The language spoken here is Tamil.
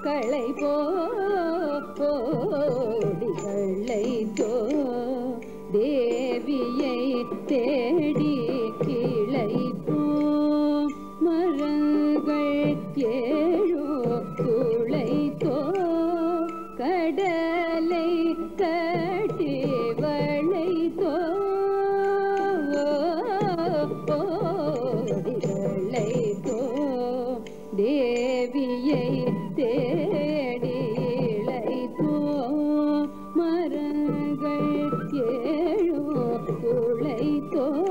களை போடி களைத்தோ தேவியை தேடி கிளை போ மரங்கள் ஏழோ துளைத்தோ கடலை கட்டி வளைத்தோ ஓடிகளைத்தோ தேவியை தேடி இளைத்தோ மரங்கள் ஏழோ துளைத்தோ